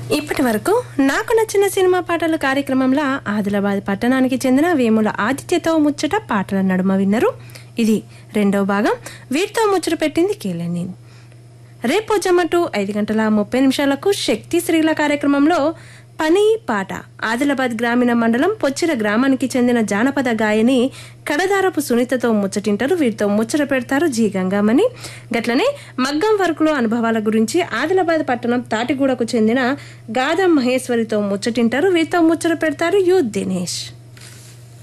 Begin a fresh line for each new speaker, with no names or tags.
ఇప్పటి వరకు నాకు నచ్చిన సినిమా పాటల కార్యక్రమంలో ఆదిలాబాద్ పట్టణానికి చెందిన వేముల ఆదిత్యతో ముచ్చట పాటల నడుమ విన్నరు ఇది రెండవ భాగం వీటితో ముచ్చట పెట్టింది కేలని రేపు జమటు ఐదు గంటల ముప్పై నిమిషాలకు శక్తి స్త్రీల కార్యక్రమంలో పని పాట ఆదిలాబాద్ గ్రామీణ మండలం పొచ్చిర గ్రామానికి చెందిన జానపద గాయని కడదారపు సునీతతో ముచ్చటింటారు వీరితో ముచ్చట పెడతారు జీ గంగామణి గట్లనే మగ్గం వర్కులో అనుభవాల గురించి ఆదిలాబాద్ పట్టణం తాటిగూడకు చెందిన గాదం మహేశ్వరితో ముచ్చటింటారు వీరితో ముచ్చట పెడతారు యు దినేష్